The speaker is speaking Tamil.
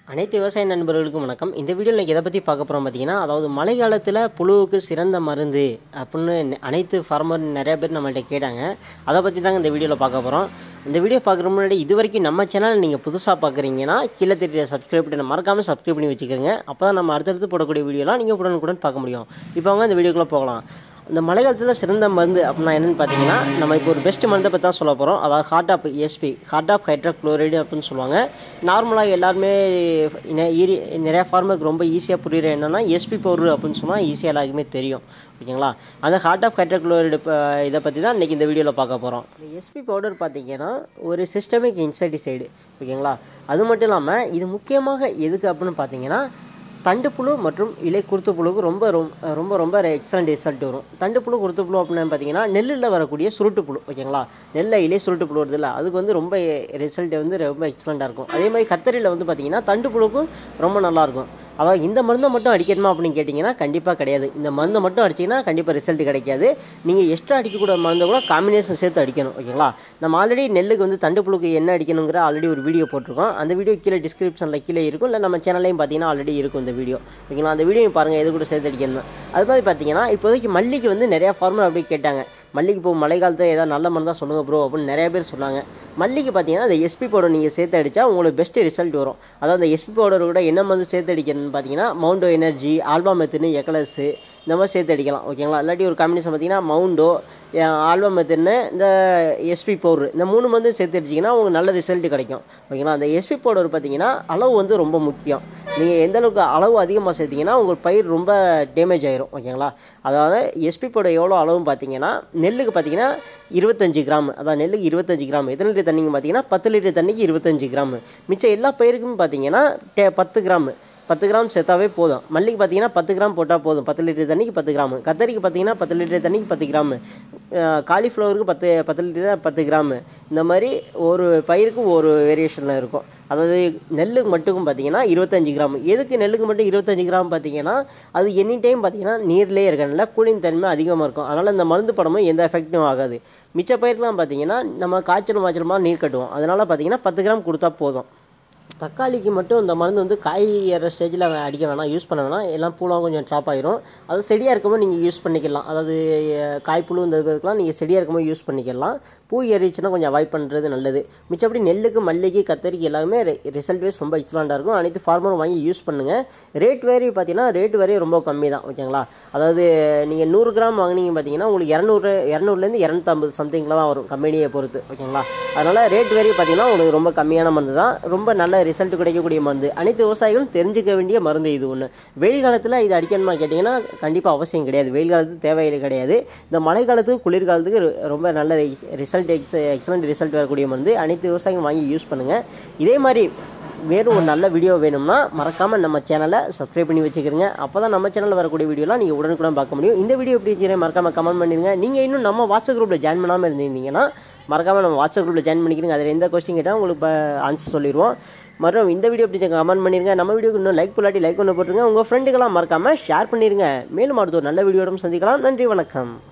அனைத்து விவசாய நண்பர்களுக்கும் வணக்கம் இந்த வீடியோவில் இன்றைக்கி எதை பற்றி பார்க்க போகிறோம் பார்த்தீங்கன்னா அதாவது மழை காலத்தில் புழுவுக்கு சிறந்த மருந்து அப்படின்னு நெ- அனைத்து ஃபார்மர் நிறைய பேர் நம்மள்ட்ட கேட்டாங்க அதை பற்றி தாங்க இந்த வீடியோவில் பார்க்க போகிறோம் இந்த வீடியோ பார்க்குற முன்னாடி இது வரைக்கும் நம்ம சேனல் நீங்கள் புதுசாக பார்க்குறீங்கன்னா கீழே தெரிய சப்ஸ்கிரைப் பண்ணி மறக்காமல் சப்ஸ்கிரைப் பண்ணி வச்சுக்கோங்க அப்போ தான் நம்ம அடுத்தடுத்து போடக்கூடிய வீடியோலாம் நீங்கள் உடனுக்குடன் பார்க்க முடியும் இப்போ அவங்க இந்த வீடியோக்குள்ளே போகலாம் இந்த மழை காலத்தில் சிறந்த மருந்து அப்படின்னா என்னென்னு பார்த்தீங்கன்னா நம்ம இப்போ ஒரு பெஸ்ட் மருந்தை பற்றி தான் சொல்ல போகிறோம் அதாவது heart of SP heart of hydrochloride அப்படின்னு சொல்லுவாங்க நார்மலாக எல்லாருமே நெ- ஈரி நிறையா ஃபார்மருக்கு ரொம்ப ஈஸியாக புரியுற என்னென்னா எஸ்பி பவுடர் அப்படின்னு சொன்னால் ஈஸியாக எல்லாருக்குமே தெரியும் ஓகேங்களா அந்த ஹார்ட் ஆஃப் ஹைட்ரோக்ளோரைடு இதை பற்றி தான் இன்றைக்கி இந்த வீடியோவில் பார்க்க போகிறோம் இந்த எஸ்பி பவுடர் பார்த்தீங்கன்னா ஒரு சிஸ்டமிக் இன்செக்டிசைடு ஓகேங்களா அது மட்டும் இல்லாமல் இது முக்கியமாக எதுக்கு அப்படின்னு பார்த்தீங்கன்னா தண்டுப்புழு மற்றும் இலை குருத்துப்புழுக்கு ரொம்ப ரொம்ப ரொம்ப ரொம்ப எக்ஸலண்ட் ரிசல்ட் வரும் தண்டுப்புழு குருத்துப்புழு அப்படின்னு பார்த்தீங்கன்னா நெல்லில் வரக்கூடிய சுருட்டுப்புழு ஓகேங்களா நெல்லை இலை சுருட்டுப்புழு வருது இல்லை அதுக்கு வந்து ரொம்ப ரிசல்ட் வந்து ரொம்ப எக்ஸலண்ட்டாக இருக்கும் அதே மாதிரி கத்தரியில் வந்து பார்த்தீங்கன்னா தண்டுப்புழுக்கும் ரொம்ப நல்லாயிருக்கும் அதாவது இந்த மருந்தை மட்டும் அடிக்கணுமா அப்படின்னு கேட்டிங்கன்னா கண்டிப்பாக கிடையாது இந்த மருந்தை மட்டும் அடிச்சிங்கன்னா கண்டிப்பாக ரிசல்ட் கிடைக்காது நீங்கள் எக்ஸ்ட்ரா அடிக்கக்கூட மருந்தை கூட காம்பினேஷன் சேர்த்து அடிக்கணும் ஓகேங்களா நம்ம ஆல்ரெடி நெல்லுக்கு வந்து தண்டுப்புழுக்கு என்ன அடிக்கணுங்கிற ஆல்ரெடி ஒரு வீடியோ போட்டிருக்கோம் அந்த வீடியோ கீழே டிஸ்கிரிப்ஷனில் கீழே இருக்கும் இல்லை நம்ம சேனல்லையும் பார்த்தீங்கன்னா ஆல்ரெடி இருக்கும் இந்த வீடியோ ஓகேங்களா அந்த வீடியோ பாருங்கள் எது கூட சேர்த்து அடிக்கணும் அது மாதிரி பார்த்தீங்கன்னா இப்போதைக்கு மல்லிக்கு வந்து நிறையா ஃபார்மர் அப்படி கேட்டாங்க மல்லிக்கு இப்போ மழை காலத்தில் ஏதாவது நல்ல மருந்தா சொல்லுங்கள் ப்ரோ அப்படின்னு நிறைய பேர் சொன்னாங்க மல்லிக்கு பார்த்தீங்கன்னா அந்த எஸ்பி பவுடர் நீங்கள் சேர்த்து அடித்தா உங்களுக்கு பெஸ்ட் ரிசல்ட் வரும் அதாவது அந்த எஸ்பி பவுடர் கூட என்ன மருந்து சேர்த்து அடிக்கணும்னு பார்த்தீங்கன்னா மவுண்டோ எனர்ஜி ஆல்பா மெத்துன்னு எக்கலஸு இந்த மாதிரி சேர்த்து அடிக்கலாம் ஓகேங்களா இல்லாட்டி ஒரு காம்பினேஷன் பார்த்தீங்கன்னா மவுண்டோ ஆல்பா மெத்துன்னு இந்த எஸ்பி பவுடர் இந்த மூணு மருந்து சேர்த்து அடிச்சிங்கன்னா உங்களுக்கு நல்ல ரிசல்ட் கிடைக்கும் ஓகேங்களா அந்த எஸ்பி பவுடர் பார்த்தீங்கன்னா அளவு வந்து ரொம்ப முக்கியம் நீங்கள் எந்த அளவுக்கு அளவு அதிகமாக சேர்த்தீங்கன்னா உங்கள் பயிர் ரொம்ப டேமேஜ் ஆயிரும் ஓகேங்களா அதாவது எஸ்பி பவுடர் எவ்வளோ அளவுன்னு பார்த்தீங்கன்னா நெல்லுக்கு பார்த்தீங்கன்னா இருபத்தஞ்சு கிராம் அதான் நெல்லுக்கு இருபத்தஞ்சு கிராம் எத்தனை லிட்டர் தண்ணிங்க பார்த்தீங்கன்னா பத்து லிட்டர் தண்ணிக்கு இருபத்தஞ்சு கிராம் மிச்சம் எல்லா பயிருக்கும் பார்த்தீங்கன்னா டே- பத்து கிராம் பத்து கிராம் சேர்த்தாவே போதும் மல்லிக்கு பார்த்தீங்கன்னா பத்து கிராம் போட்டால் போதும் பத்து லிட்டர் தண்ணிக்கு பத்து கிராம் கத்தரிக்கு பார்த்தீங்கன்னா பத்து லிட்டர் தண்ணிக்கு பத்து கிராம் காலிஃப்ளவருக்கு பத்து பத்து லிட்டர் பத்து கிராம் இந்த மாதிரி ஒரு பயிருக்கு ஒரு வேரியேஷனில் இருக்கும் அதாவது நெல்லுக்கு மட்டுக்கும் பார்த்தீங்கன்னா இருபத்தஞ்சு கிராம் எதுக்கு நெல்லுக்கு மட்டும் இருபத்தஞ்சு கிராம் பார்த்தீங்கன்னா அது எனி டைம் பார்த்தீங்கன்னா நீர்லேயே இருக்கனால கூலிங் தன்மை அதிகமாக இருக்கும் அதனால் இந்த மருந்து படமும் எந்த எஃபெக்டும் ஆகாது மிச்ச பயிருக்கெலாம் பார்த்தீங்கன்னா நம்ம காய்ச்சல் மாய்ச்சலுமா நீர் கட்டுவோம் அதனால் பார்த்தீங்கன்னா பத்து கிராம் கொடுத்தா போதும் தக்காளிக்கு மட்டும் இந்த மருந்து வந்து காய் ஏற ஸ்டேஜில் அடிக்க வேணாம் யூஸ் பண்ண வேணாம் எல்லாம் பூலாம் கொஞ்சம் ட்ராப் ஆயிரும் அது செடியாக இருக்கும்போது நீங்கள் யூஸ் பண்ணிக்கலாம் அதாவது அஹ், காய்ப்புழு இந்த இதுக்கெலாம் நீங்கள் செடியாக இருக்கும்போது யூஸ் பண்ணிக்கலாம் பூ ஏறிச்சுன்னா கொஞ்சம் அவாய்ட் பண்ணுறது நல்லது மிச்சப்படி நெல்லுக்கு மல்லிகை கத்தரிக்கு எல்லாமே ரிசல்ட் வைஸ் ரொம்ப எக்ஸலண்ட்டாக இருக்கும் அனைத்து ஃபார்மரும் வாங்கி யூஸ் பண்ணுங்கள் ரேட் வேரி பார்த்தீங்கன்னா ரேட் வேரி ரொம்ப கம்மி தான் ஓகேங்களா அதாவது நீங்கள் நூறு கிராம் வாங்குனீங்க பார்த்தீங்கன்னா உங்களுக்கு இரநூறு இரநூறுலேருந்து இரநூத்தம்பது சம்திங்கில் தான் வரும் கம்பெனியை பொறுத்து ஓகேங்களா அதனால் ரேட் வேரி பார்த்தீங்கன்னா உங்களுக்கு ரொம்ப கம்மியான மருந்து தான் ரொம்ப நல்ல ரிசல்ட் கிடைக்கக்கூடிய மருந்து அனைத்து விவசாயிகளும் தெரிஞ்சுக்க வேண்டிய மருந்து இது ஒன்று வெயில் காலத்தில் இது அடிக்கணுமா கேட்டிங்கன்னா கண்டிப்பாக அவசியம் கிடையாது வெயில் காலத்துக்கு தேவையில்லை கிடையாது இந்த மழை காலத்துக்கு குளிர்காலத்துக்கு ரொ- ரொம்ப நல்ல ரிசல்ட் எக்ஸ் எக்ஸலண்ட் ரிசல்ட் வரக்கூடிய மருந்து அனைத்து விவசாயிகளும் வாங்கி யூஸ் பண்ணுங்கள் இதே மாதிரி வேறு ஒரு நல்ல வீடியோ வேணும்னா மறக்காமல் நம்ம சேனலை சப்ஸ்கிரைப் பண்ணி வச்சுக்கிறங்க அப்போ தான் நம்ம சேனலில் வரக்கூடிய வீடியோலாம் நீங்கள் உடனுக்குடன் பார்க்க முடியும் இந்த வீடியோ எப்படி இருந்துச்சு மறக்காமல் கமெண்ட் பண்ணிடுங்க நீங்கள் இன்னும் நம்ம வாட்ஸ்அப் குரூப்பில் ஜாயின் பண்ணாமல் இருந்திருந்தீங்கன்னா மறக்காமல் நம்ம வாட்ஸ்அப் குரூப்பில் ஜாயின் பண்ணிக்கிறீங்க அதில் எந்த கொஸ்டின் கேட்டால் உங்களுக்கு ஆன்சர் சொல்லிடுவோம் மற்றும் இந்த வீடியோ எப்படி கமெண்ட் பண்ணிருங்க நம்ம வீடியோக்கு இன்னும் லைக் பண்ணாட்டி லைக் ஒன்று போட்டுருங்க உங்கள் ஃப்ரெண்டுக்கெல்லாம் மறக்காமல் ஷேர் பண்ணிடுங்க மேலும் அடுத்த ஒரு நல்ல வீடியோடும் சந்திக்கலாம் நன்றி வணக்கம்